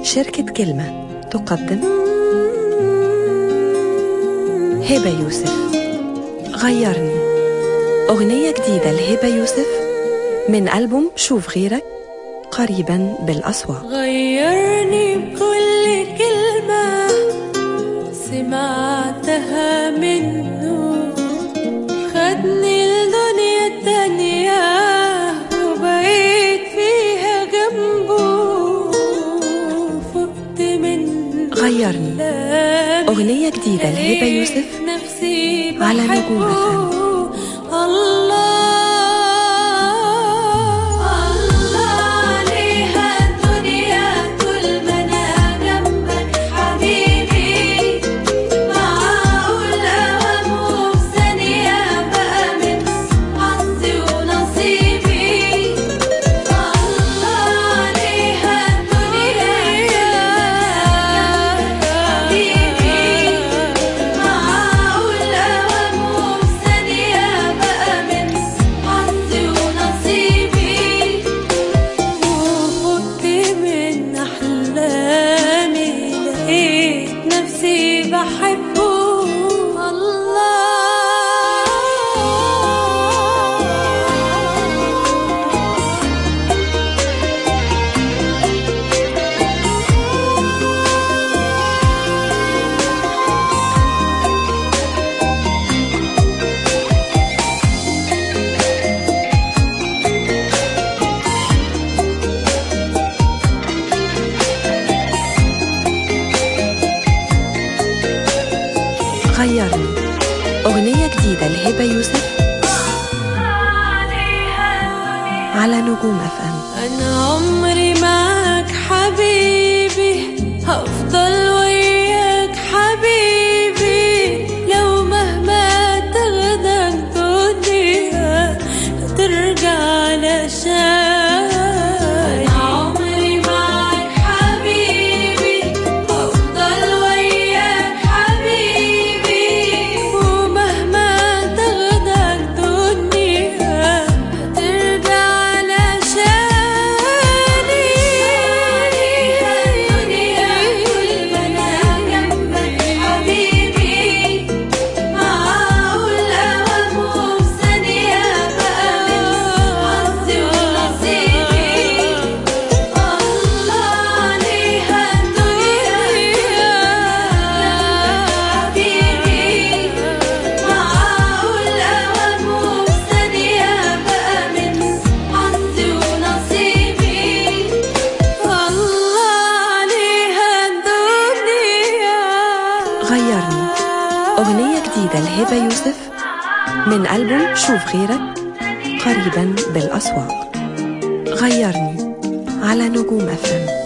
شركة كلمة تقدم هبة يوسف غيرني أغنية جديدة لهبة يوسف من ألبوم شوف غيرك قريبا بالأسواق غيرني بكل كلمة سمعتها منه خدني لدنيا تانية وبقيت فيها جنبه فقت من غيرني كلامي أغنية جديدة لهبة يوسف نفسي على نجوم بحبه. الله الله عليها الدنيا طول ما انا جنبك حبيبي معقول اوام وفي ثانية بقى من حظي ونصيبي الله عليها الدنيا حبيبي معقول اوام وفي ثانية بقى من حظي ونصيبي وفقت من أحلامي لقيت نفسي بحبه الله غيرني أغنية جديدة لهبة يوسف على نجوم أف أم أنا عمري معك حبيبي هفضل وياك حبيبي لو مهما تاخدك دنيا هترجع علشان أنا عمري معك حبيبي هفضل وياك حبيبي ومهما تاخدك دنيا هترجع علشاني الدنيا كل ما انا جنبك حبيبي معقول اوام وفي ثانية بقى من حظي ونصيبي الله عليها الدنيا حبيبي معقول اوام وفي ثانية بقى من حظي ونصيبي الله عليها الدنيا غيرني أغنية جديدة لهبة يوسف من ألبوم شوف غيرك قريبا بالأسواق غيرني على نجوم أف أم